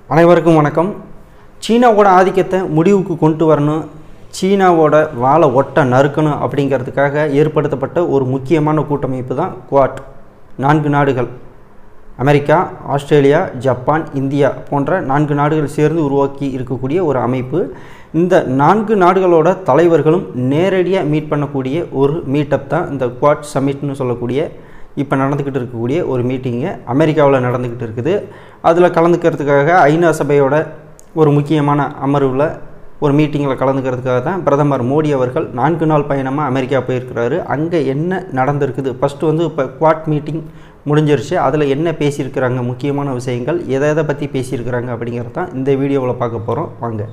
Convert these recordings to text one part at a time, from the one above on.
அனைவருக்கும் வணக்கம் சீனாவோட ஆதிக்கத்தை முடிவுக்கு கொண்டு வரணும் சீனாவோட வாழை ஒட்ட நறுக்கணும் அப்படிங்கிறதுக்காக ஏற்படுத்தப்பட்ட ஒரு முக்கியமான கூட்டமைப்பு தான் குவாட் நான்கு நாடுகள் அமெரிக்கா ஆஸ்திரேலியா ஜப்பான் இந்தியா போன்ற நான்கு நாடுகள் சேர்ந்து உருவாக்கி இருக்கக்கூடிய ஒரு அமைப்பு இந்த நான்கு நாடுகளோட தலைவர்களும் நேரடியாக மீட் பண்ணக்கூடிய ஒரு மீட்டப் தான் இந்த குவாட் சமிட்னு சொல்லக்கூடிய இப்போ நடந்துக்கிட்டு இருக்கக்கூடிய ஒரு மீட்டிங்கு அமெரிக்காவில் நடந்துக்கிட்டு இருக்குது அதில் கலந்துக்கிறதுக்காக ஐநா சபையோட ஒரு முக்கியமான அமர்வில் ஒரு மீட்டிங்கில் கலந்துக்கிறதுக்காக தான் பிரதமர் மோடி அவர்கள் நான்கு நாள் பயணமாக அமெரிக்கா போயிருக்கிறாரு அங்கே என்ன நடந்திருக்குது ஃபஸ்ட்டு வந்து இப்போ குவாட் மீட்டிங் முடிஞ்சிருச்சு அதில் என்ன பேசியிருக்கிறாங்க முக்கியமான விஷயங்கள் எதை எதை பற்றி பேசியிருக்கிறாங்க அப்படிங்கிறது தான் இந்த வீடியோவில் பார்க்க போகிறோம் வாங்க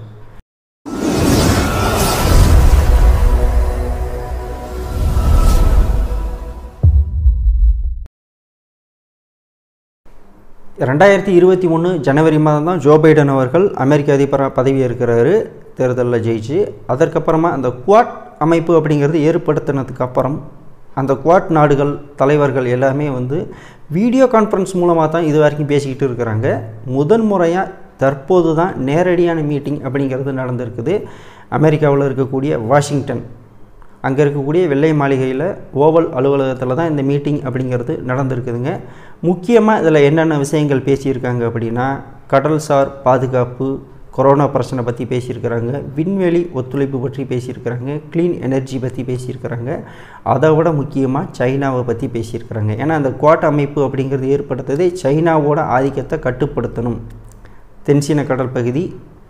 ரெண்டாயிரத்தி இருபத்தி ஒன்று ஜனவரி மாதம் தான் ஜோ பைடன் அவர்கள் அமெரிக்க அதிபராக பதவி இருக்கிறாரு தேர்தலில் ஜெயிச்சு அதற்கப்புறமா அந்த குவாட் அமைப்பு அப்படிங்கிறது ஏற்படுத்தினதுக்கு அப்புறம் அந்த குவாட் நாடுகள் தலைவர்கள் எல்லாமே வந்து வீடியோ கான்ஃபரன்ஸ் மூலமாக தான் இது வரைக்கும் பேசிக்கிட்டு இருக்கிறாங்க முதன் முறையாக தற்போது தான் நேரடியான மீட்டிங் அப்படிங்கிறது நடந்திருக்குது அமெரிக்காவில் இருக்கக்கூடிய வாஷிங்டன் அங்கே இருக்கக்கூடிய வெள்ளை மாளிகையில் ஓவல் அலுவலகத்தில் தான் இந்த மீட்டிங் அப்படிங்கிறது நடந்திருக்குதுங்க முக்கியமாக இதில் என்னென்ன விஷயங்கள் பேசியிருக்காங்க அப்படின்னா கடல்சார் பாதுகாப்பு கொரோனா பிரச்சனை பற்றி பேசியிருக்கிறாங்க விண்வெளி ஒத்துழைப்பு பற்றி பேசியிருக்கிறாங்க க்ளீன் எனர்ஜி பற்றி பேசியிருக்கிறாங்க அதை விட முக்கியமாக சைனாவை பற்றி பேசியிருக்கிறாங்க ஏன்னா அந்த குவாட் அமைப்பு அப்படிங்கிறது ஏற்படுத்தது சைனாவோட ஆதிக்கத்தை கட்டுப்படுத்தணும் தென்சீன கடல் பகுதி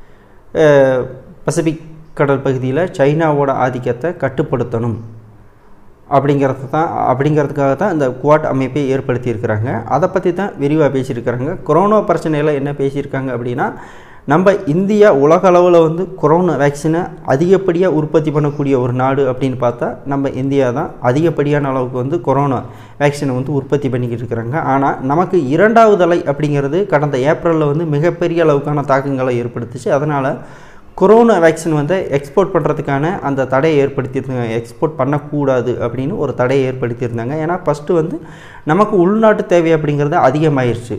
பசிபிக் கடல் பகுதியில் சைனாவோட ஆதிக்கத்தை கட்டுப்படுத்தணும் அப்படிங்கிறது தான் அப்படிங்கிறதுக்காக தான் இந்த குவாட் அமைப்பை ஏற்படுத்தியிருக்கிறாங்க அதை பற்றி தான் விரிவாக பேசியிருக்கிறாங்க கொரோனா பிரச்சனையில் என்ன பேசியிருக்காங்க அப்படின்னா நம்ம இந்தியா உலக அளவில் வந்து கொரோனா வேக்சினை அதிகப்படியாக உற்பத்தி பண்ணக்கூடிய ஒரு நாடு அப்படின்னு பார்த்தா நம்ம இந்தியா தான் அதிகப்படியான அளவுக்கு வந்து கொரோனா வேக்சினை வந்து உற்பத்தி பண்ணிக்கிட்டு இருக்கிறாங்க ஆனால் நமக்கு இரண்டாவது அலை அப்படிங்கிறது கடந்த ஏப்ரலில் வந்து மிகப்பெரிய அளவுக்கான தாக்கங்களை ஏற்படுத்துச்சு அதனால் கொரோனா வேக்சின் வந்து எக்ஸ்போர்ட் பண்ணுறதுக்கான அந்த தடையை ஏற்படுத்தியிருந்தாங்க எக்ஸ்போர்ட் பண்ணக்கூடாது அப்படின்னு ஒரு தடையை ஏற்படுத்தியிருந்தாங்க ஏன்னா ஃபஸ்ட்டு வந்து நமக்கு உள்நாட்டு தேவை அப்படிங்கிறது அதிகமாயிருச்சு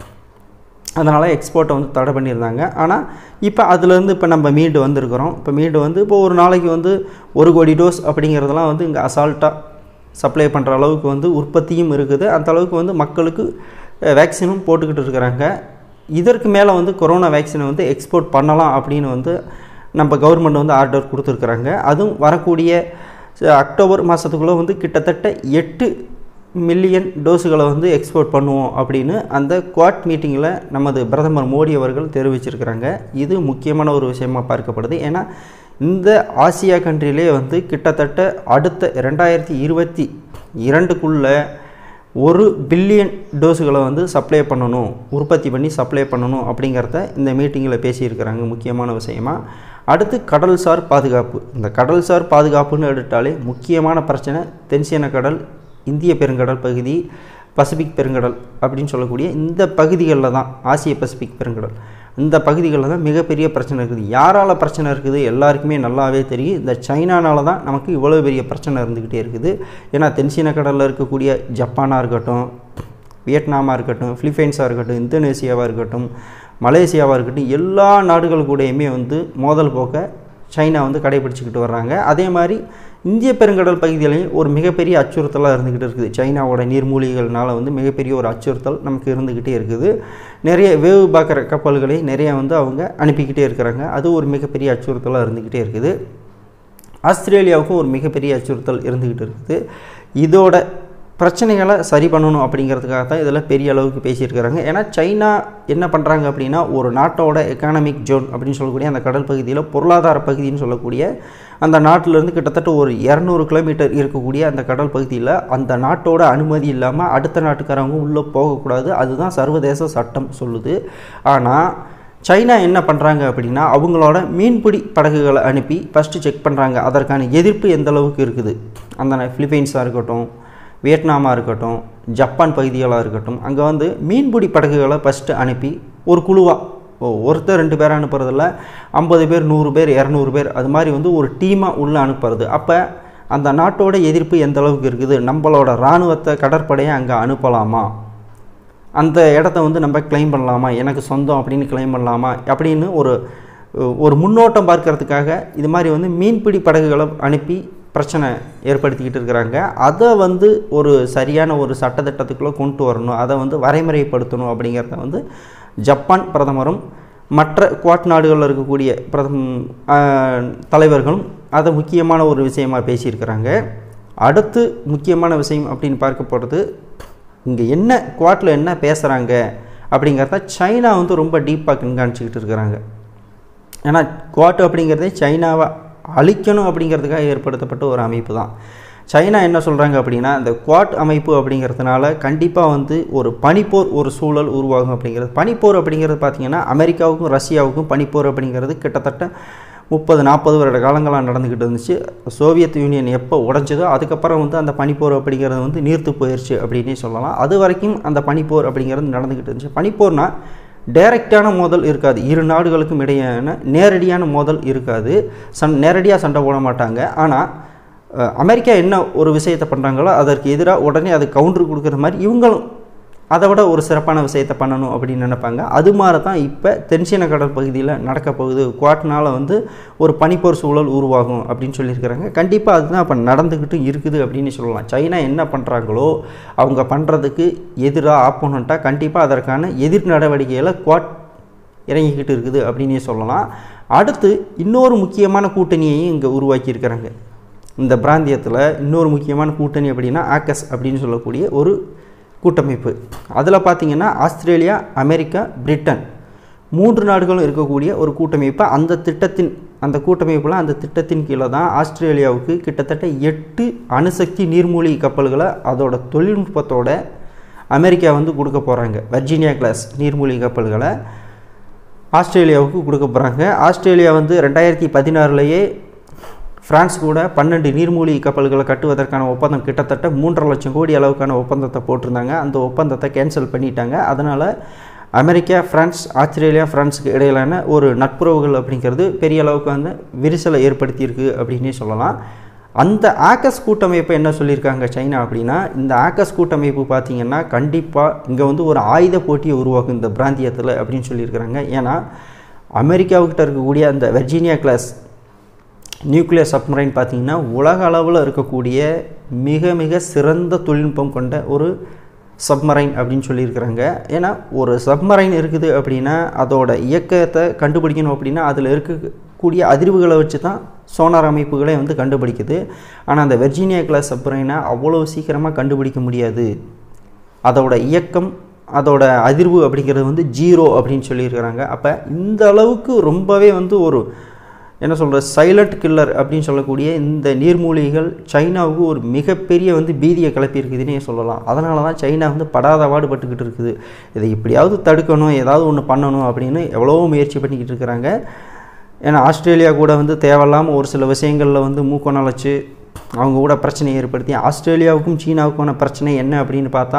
அதனால் எக்ஸ்போர்ட்டை வந்து தடை பண்ணியிருந்தாங்க ஆனால் இப்போ அதுலேருந்து இப்போ நம்ம மீண்டு வந்திருக்கிறோம் இப்போ மீண்டு வந்து இப்போ ஒரு நாளைக்கு வந்து ஒரு கோடி டோஸ் அப்படிங்கிறதெல்லாம் வந்து இங்கே அசால்ட்டாக சப்ளை பண்ணுற அளவுக்கு வந்து உற்பத்தியும் இருக்குது அந்த அளவுக்கு வந்து மக்களுக்கு வேக்சினும் போட்டுக்கிட்டு இருக்கிறாங்க இதற்கு மேலே வந்து கொரோனா வேக்சினை வந்து எக்ஸ்போர்ட் பண்ணலாம் அப்படின்னு வந்து நம்ம கவர்மெண்ட் வந்து ஆர்டர் கொடுத்துருக்குறாங்க அதுவும் வரக்கூடிய அக்டோபர் மாதத்துக்குள்ளே வந்து கிட்டத்தட்ட எட்டு மில்லியன் டோஸுகளை வந்து எக்ஸ்போர்ட் பண்ணுவோம் அப்படின்னு அந்த குவாட் மீட்டிங்கில் நமது பிரதமர் மோடி அவர்கள் தெரிவிச்சிருக்கிறாங்க இது முக்கியமான ஒரு விஷயமா பார்க்கப்படுது ஏன்னா இந்த ஆசியா கண்ட்ரிலே வந்து கிட்டத்தட்ட அடுத்த ரெண்டாயிரத்தி இருபத்தி இரண்டுக்குள்ளே ஒரு பில்லியன் டோஸுகளை வந்து சப்ளை பண்ணணும் உற்பத்தி பண்ணி சப்ளை பண்ணணும் அப்படிங்கிறத இந்த மீட்டிங்கில் பேசியிருக்கிறாங்க முக்கியமான விஷயமா அடுத்து கடல்சார் பாதுகாப்பு இந்த கடல்சார் பாதுகாப்புன்னு எடுத்தாலே முக்கியமான பிரச்சனை தென்சீன கடல் இந்திய பெருங்கடல் பகுதி பசிபிக் பெருங்கடல் அப்படின்னு சொல்லக்கூடிய இந்த பகுதிகளில் தான் ஆசிய பசிபிக் பெருங்கடல் இந்த பகுதிகளில் தான் மிகப்பெரிய பிரச்சனை இருக்குது யாரால் பிரச்சனை இருக்குது எல்லாருக்குமே நல்லாவே தெரியும் இந்த சைனானால தான் நமக்கு இவ்வளோ பெரிய பிரச்சனை இருந்துக்கிட்டே இருக்குது ஏன்னா தென்சீன கடலில் இருக்கக்கூடிய ஜப்பானாக இருக்கட்டும் வியட்நாமாக இருக்கட்டும் ஃபிலிப்பைன்ஸாக இருக்கட்டும் இந்தோனேசியாவாக இருக்கட்டும் மலேசியாவாக இருக்கட்டும் எல்லா நாடுகள் கூடயுமே வந்து மோதல் போக்க சைனா வந்து கடைபிடிச்சிக்கிட்டு வர்றாங்க அதே மாதிரி இந்திய பெருங்கடல் பகுதியிலையும் ஒரு மிகப்பெரிய அச்சுறுத்தலாக இருந்துக்கிட்டு இருக்குது சைனாவோட நீர்மூலிகள்னால வந்து மிகப்பெரிய ஒரு அச்சுறுத்தல் நமக்கு இருந்துக்கிட்டே இருக்குது நிறைய வேவு பார்க்குற கப்பல்களை நிறைய வந்து அவங்க அனுப்பிக்கிட்டே இருக்கிறாங்க அது ஒரு மிகப்பெரிய அச்சுறுத்தலாக இருந்துக்கிட்டே இருக்குது ஆஸ்திரேலியாவுக்கும் ஒரு மிகப்பெரிய அச்சுறுத்தல் இருந்துக்கிட்டு இருக்குது இதோட பிரச்சனைகளை சரி பண்ணணும் அப்படிங்கிறதுக்காக தான் இதில் பெரிய அளவுக்கு பேசியிருக்கிறாங்க ஏன்னா சைனா என்ன பண்ணுறாங்க அப்படின்னா ஒரு நாட்டோட எக்கானமிக் ஜோன் அப்படின்னு சொல்லக்கூடிய அந்த கடல் பகுதியில் பொருளாதார பகுதின்னு சொல்லக்கூடிய அந்த நாட்டிலேருந்து கிட்டத்தட்ட ஒரு இரநூறு கிலோமீட்டர் இருக்கக்கூடிய அந்த கடல் பகுதியில் அந்த நாட்டோட அனுமதி இல்லாமல் அடுத்த நாட்டுக்காரவங்க உள்ளே போகக்கூடாது அதுதான் சர்வதேச சட்டம் சொல்லுது ஆனால் சைனா என்ன பண்ணுறாங்க அப்படின்னா அவங்களோட மீன்பிடி படகுகளை அனுப்பி ஃபஸ்ட்டு செக் பண்ணுறாங்க அதற்கான எதிர்ப்பு எந்த அளவுக்கு இருக்குது அந்த ஃபிலிப்பைன்ஸாக இருக்கட்டும் வியட்நாமாக இருக்கட்டும் ஜப்பான் பகுதிகளாக இருக்கட்டும் அங்கே வந்து மீன்பிடி படகுகளை ஃபஸ்ட்டு அனுப்பி ஒரு குழுவாக ஓ ஒருத்தர் ரெண்டு பேர் அனுப்புறதில்ல ஐம்பது பேர் நூறு பேர் இரநூறு பேர் அது மாதிரி வந்து ஒரு டீமாக உள்ளே அனுப்புறது அப்போ அந்த நாட்டோட எதிர்ப்பு எந்த அளவுக்கு இருக்குது நம்மளோட இராணுவத்தை கடற்படையை அங்கே அனுப்பலாமா அந்த இடத்த வந்து நம்ம கிளைம் பண்ணலாமா எனக்கு சொந்தம் அப்படின்னு கிளைம் பண்ணலாமா அப்படின்னு ஒரு ஒரு முன்னோட்டம் பார்க்கறதுக்காக இது மாதிரி வந்து மீன்பிடி படகுகளை அனுப்பி பிரச்சனை ஏற்படுத்திக்கிட்டு இருக்கிறாங்க அதை வந்து ஒரு சரியான ஒரு சட்டத்திட்டத்துக்குள்ளே கொண்டு வரணும் அதை வந்து வரைமுறைப்படுத்தணும் அப்படிங்கிறத வந்து ஜப்பான் பிரதமரும் மற்ற குவாட் நாடுகளில் இருக்கக்கூடிய பிரதம் தலைவர்களும் அதை முக்கியமான ஒரு விஷயமாக பேசியிருக்கிறாங்க அடுத்து முக்கியமான விஷயம் அப்படின்னு பார்க்க போகிறது இங்கே என்ன குவாட்டில் என்ன பேசுகிறாங்க அப்படிங்கிறத சைனா வந்து ரொம்ப டீப்பாக கண்காணிச்சிக்கிட்டு இருக்கிறாங்க ஏன்னா குவாட் அப்படிங்கிறதே சைனாவை அழிக்கணும் அப்படிங்கிறதுக்காக ஏற்படுத்தப்பட்ட ஒரு அமைப்பு தான் சைனா என்ன சொல்கிறாங்க அப்படின்னா இந்த குவாட் அமைப்பு அப்படிங்கிறதுனால கண்டிப்பாக வந்து ஒரு பனிப்போர் ஒரு சூழல் உருவாகும் அப்படிங்கிறது பனிப்போர் அப்படிங்கிறது பார்த்திங்கன்னா அமெரிக்காவுக்கும் ரஷ்யாவுக்கும் பனிப்போர் அப்படிங்கிறது கிட்டத்தட்ட முப்பது நாற்பது வருட காலங்களாக நடந்துக்கிட்டு இருந்துச்சு சோவியத் யூனியன் எப்போ உடஞ்சதோ அதுக்கப்புறம் வந்து அந்த பனிப்போர் அப்படிங்கிறது வந்து நீர்த்து போயிடுச்சு அப்படின்னே சொல்லலாம் அது வரைக்கும் அந்த பனிப்போர் அப்படிங்கிறது நடந்துக்கிட்டு இருந்துச்சு பனிப்போர்னால் டைரக்டான மோதல் இருக்காது இரு நாடுகளுக்கும் இடையான நேரடியான மோதல் இருக்காது சன் நேரடியாக சண்டை போட மாட்டாங்க ஆனால் அமெரிக்கா என்ன ஒரு விஷயத்தை பண்ணுறாங்களோ அதற்கு எதிராக உடனே அது கவுண்டர் கொடுக்குற மாதிரி இவங்களும் அதை விட ஒரு சிறப்பான விஷயத்தை பண்ணணும் அப்படின்னு நினைப்பாங்க அது மாதிரி தான் இப்போ தென்சீன கடல் பகுதியில் நடக்க போகுது குவாட்னால் வந்து ஒரு பனிப்போர் சூழல் உருவாகும் அப்படின்னு சொல்லியிருக்கிறாங்க கண்டிப்பாக அதுதான் இப்போ நடந்துக்கிட்டு இருக்குது அப்படின்னு சொல்லலாம் சைனா என்ன பண்ணுறாங்களோ அவங்க பண்ணுறதுக்கு எதிராக ஆப்போனண்ட்டாக கண்டிப்பாக அதற்கான எதிர் நடவடிக்கைகளை குவாட் இறங்கிக்கிட்டு இருக்குது அப்படின்னே சொல்லலாம் அடுத்து இன்னொரு முக்கியமான கூட்டணியையும் இங்கே உருவாக்கியிருக்கிறாங்க இந்த பிராந்தியத்தில் இன்னொரு முக்கியமான கூட்டணி அப்படின்னா ஆக்கஸ் அப்படின்னு சொல்லக்கூடிய ஒரு கூட்டமைப்பு அதில் பார்த்திங்கன்னா ஆஸ்திரேலியா அமெரிக்கா பிரிட்டன் மூன்று நாடுகளும் இருக்கக்கூடிய ஒரு கூட்டமைப்பு அந்த திட்டத்தின் அந்த கூட்டமைப்பில் அந்த திட்டத்தின் கீழே தான் ஆஸ்திரேலியாவுக்கு கிட்டத்தட்ட எட்டு அணுசக்தி நீர்மூழ்கி கப்பல்களை அதோட தொழில்நுட்பத்தோட அமெரிக்கா வந்து கொடுக்க போகிறாங்க வர்ஜீனியா கிளாஸ் நீர்மூழ்கி கப்பல்களை ஆஸ்திரேலியாவுக்கு கொடுக்க போகிறாங்க ஆஸ்திரேலியா வந்து ரெண்டாயிரத்தி பதினாறுலேயே ஃப்ரான்ஸ் கூட பன்னெண்டு நீர்மூழ்கி கப்பல்களை கட்டுவதற்கான ஒப்பந்தம் கிட்டத்தட்ட மூன்றரை லட்சம் கோடி அளவுக்கான ஒப்பந்தத்தை போட்டிருந்தாங்க அந்த ஒப்பந்தத்தை கேன்சல் பண்ணிட்டாங்க அதனால் அமெரிக்கா ஃப்ரான்ஸ் ஆஸ்திரேலியா ஃப்ரான்ஸுக்கு இடையிலான ஒரு நட்புறவுகள் அப்படிங்கிறது பெரிய அளவுக்கு வந்து விரிசலை ஏற்படுத்தியிருக்கு அப்படின்னே சொல்லலாம் அந்த ஆக்கஸ் கூட்டமைப்பு என்ன சொல்லியிருக்காங்க சைனா அப்படின்னா இந்த ஆக்கஸ் கூட்டமைப்பு பார்த்திங்கன்னா கண்டிப்பாக இங்கே வந்து ஒரு ஆயுத போட்டியை உருவாக்கும் இந்த பிராந்தியத்தில் அப்படின்னு சொல்லியிருக்கிறாங்க ஏன்னா அமெரிக்காவுக்கிட்ட இருக்கக்கூடிய அந்த வெர்ஜீனியா கிளாஸ் நியூக்ளியர் சப்மரைன் பார்த்திங்கன்னா உலக அளவில் இருக்கக்கூடிய மிக மிக சிறந்த தொழில்நுட்பம் கொண்ட ஒரு சப்மரைன் அப்படின்னு சொல்லியிருக்கிறாங்க ஏன்னா ஒரு சப்மரைன் இருக்குது அப்படின்னா அதோட இயக்கத்தை கண்டுபிடிக்கணும் அப்படின்னா அதில் இருக்கக்கூடிய அதிர்வுகளை வச்சு தான் சோனார் அமைப்புகளே வந்து கண்டுபிடிக்குது ஆனால் அந்த வெர்ஜீனியா கிளாஸ் சப்மரைனை அவ்வளோ சீக்கிரமாக கண்டுபிடிக்க முடியாது அதோட இயக்கம் அதோட அதிர்வு அப்படிங்கிறது வந்து ஜீரோ அப்படின்னு சொல்லியிருக்கிறாங்க அப்போ இந்த அளவுக்கு ரொம்பவே வந்து ஒரு என்ன சொல்கிற சைலண்ட் கில்லர் அப்படின்னு சொல்லக்கூடிய இந்த நீர்மூலிகைகள் சைனாவுக்கு ஒரு மிகப்பெரிய வந்து பீதியை கிளப்பியிருக்குதுன்னே சொல்லலாம் அதனால தான் சைனா வந்து படாத பாடுபட்டுக்கிட்டு இருக்குது இதை எப்படியாவது தடுக்கணும் ஏதாவது ஒன்று பண்ணணும் அப்படின்னு எவ்வளோ முயற்சி பண்ணிக்கிட்டு இருக்கிறாங்க ஏன்னா ஆஸ்திரேலியா கூட வந்து தேவையில்லாமல் ஒரு சில விஷயங்களில் வந்து மூக்கம் நழைச்சி அவங்க கூட பிரச்சனையை ஏற்படுத்தி ஆஸ்திரேலியாவுக்கும் சீனாவுக்கான பிரச்சனை என்ன அப்படின்னு பார்த்தா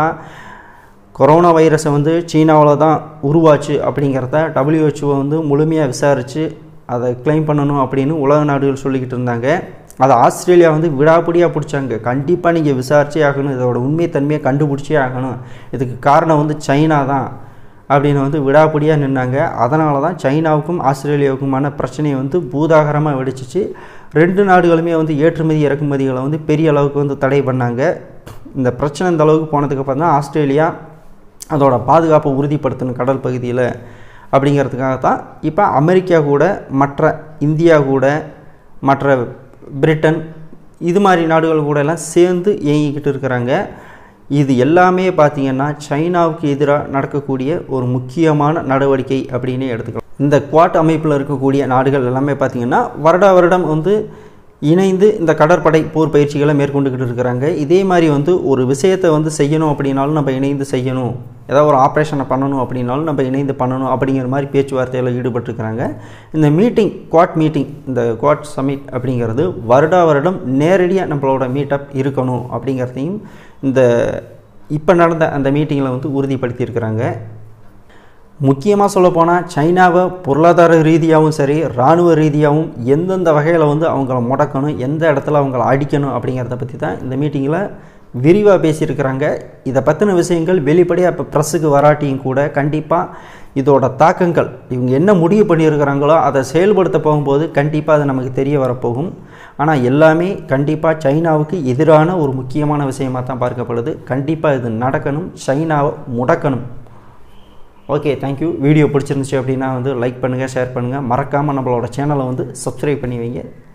கொரோனா வைரஸை வந்து சீனாவில் தான் உருவாச்சு அப்படிங்கிறத டபிள்யூஹெச்ஓ வந்து முழுமையாக விசாரித்து அதை கிளைம் பண்ணணும் அப்படின்னு உலக நாடுகள் சொல்லிக்கிட்டு இருந்தாங்க அதை ஆஸ்திரேலியா வந்து விடாப்பிடியாக பிடிச்சாங்க கண்டிப்பாக நீங்கள் விசாரிச்சே ஆகணும் இதோட உண்மைத்தன்மையை கண்டுபிடிச்சே ஆகணும் இதுக்கு காரணம் வந்து சைனா தான் அப்படின்னு வந்து விடாப்பிடியாக நின்னாங்க அதனால தான் சைனாவுக்கும் ஆஸ்திரேலியாவுக்குமான பிரச்சனையை வந்து பூதாகரமாக வெடிச்சிச்சு ரெண்டு நாடுகளுமே வந்து ஏற்றுமதி இறக்குமதிகளை வந்து பெரிய அளவுக்கு வந்து தடை பண்ணாங்க இந்த பிரச்சனை இந்த அளவுக்கு போனதுக்கப்புறம் தான் ஆஸ்திரேலியா அதோட பாதுகாப்பை உறுதிப்படுத்தணும் கடல் பகுதியில் அப்படிங்கிறதுக்காக தான் இப்போ அமெரிக்கா கூட மற்ற இந்தியா கூட மற்ற பிரிட்டன் இது மாதிரி நாடுகள் கூட எல்லாம் சேர்ந்து இயங்கிக்கிட்டு இருக்கிறாங்க இது எல்லாமே பார்த்திங்கன்னா சைனாவுக்கு எதிராக நடக்கக்கூடிய ஒரு முக்கியமான நடவடிக்கை அப்படின்னே எடுத்துக்கலாம் இந்த குவாட் அமைப்பில் இருக்கக்கூடிய நாடுகள் எல்லாமே பார்த்திங்கன்னா வருடா வருடம் வந்து இணைந்து இந்த கடற்படை போர் பயிற்சிகளை மேற்கொண்டுக்கிட்டு இருக்கிறாங்க இதே மாதிரி வந்து ஒரு விஷயத்தை வந்து செய்யணும் அப்படின்னாலும் நம்ம இணைந்து செய்யணும் ஏதாவது ஒரு ஆப்ரேஷனை பண்ணணும் அப்படின்னாலும் நம்ம இணைந்து பண்ணணும் அப்படிங்கிற மாதிரி பேச்சுவார்த்தையில் ஈடுபட்டிருக்கிறாங்க இந்த மீட்டிங் குவாட் மீட்டிங் இந்த குவாட் சமிட் அப்படிங்கிறது வருடா வருடம் நேரடியாக நம்மளோட மீட்டப் இருக்கணும் அப்படிங்கிறதையும் இந்த இப்போ நடந்த அந்த மீட்டிங்கில் வந்து உறுதிப்படுத்தியிருக்கிறாங்க முக்கியமாக சொல்லப்போனால் சைனாவை பொருளாதார ரீதியாகவும் சரி இராணுவ ரீதியாகவும் எந்தெந்த வகையில் வந்து அவங்கள முடக்கணும் எந்த இடத்துல அவங்கள அடிக்கணும் அப்படிங்கிறத பற்றி தான் இந்த மீட்டிங்கில் விரிவாக பேசியிருக்கிறாங்க இதை பற்றின விஷயங்கள் வெளிப்படையாக இப்போ ப்ரெஸ்ஸுக்கு வராட்டியும் கூட கண்டிப்பாக இதோட தாக்கங்கள் இவங்க என்ன முடிவு பண்ணியிருக்கிறாங்களோ அதை செயல்படுத்த போகும்போது கண்டிப்பாக அது நமக்கு தெரிய வரப்போகும் ஆனால் எல்லாமே கண்டிப்பாக சைனாவுக்கு எதிரான ஒரு முக்கியமான விஷயமாக தான் பார்க்கப்படுது கண்டிப்பாக இது நடக்கணும் சைனாவை முடக்கணும் ஓகே தேங்க்யூ வீடியோ பிடிச்சிருந்துச்சு அப்படின்னா வந்து லைக் பண்ணுங்கள் ஷேர் பண்ணுங்கள் மறக்காமல் நம்மளோட சேனலை வந்து சப்ஸ்கிரைப் பண்ணி வைங்க